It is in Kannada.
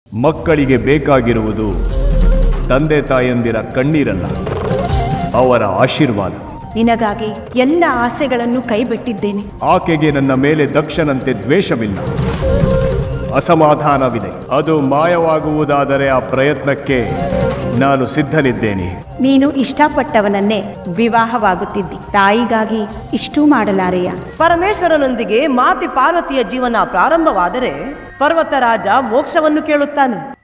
ಮಕ್ಕಳಿಗೆ ಬೇಕಾಗಿರುವುದು ತಂದೆ ತಾಯಂದಿರ ಕಣ್ಣೀರಲ್ಲ ಅವರ ಆಶೀರ್ವಾದ ನಿನಗಾಗಿ ಎಲ್ಲ ಆಸೆಗಳನ್ನು ಕೈಬಿಟ್ಟಿದ್ದೇನೆ ಆಕೆಗೆ ನನ್ನ ಮೇಲೆ ದಕ್ಷನಂತೆ ದ್ವೇಷವಿಲ್ಲ ಅಸಮಾಧಾನವಿದೆ ಅದು ಮಾಯವಾಗುವುದಾದರೆ ಆ ಪ್ರಯತ್ನಕ್ಕೆ ನಾನು ಸಿದ್ಧನಿದ್ದೇನೆ ನೀನು ಇಷ್ಟಪಟ್ಟವನನ್ನೇ ವಿವಾಹವಾಗುತ್ತಿದ್ದಿ ತಾಯಿಗಾಗಿ ಇಷ್ಟೂ ಮಾಡಲಾರೆಯ ಪರಮೇಶ್ವರನೊಂದಿಗೆ ಮಾತೆ ಪಾರ್ವತಿಯ ಜೀವನ ಪ್ರಾರಂಭವಾದರೆ ಪರ್ವತರಾಜ ಮೋಕ್ಷವನ್ನು ಕೇಳುತ್ತಾನೆ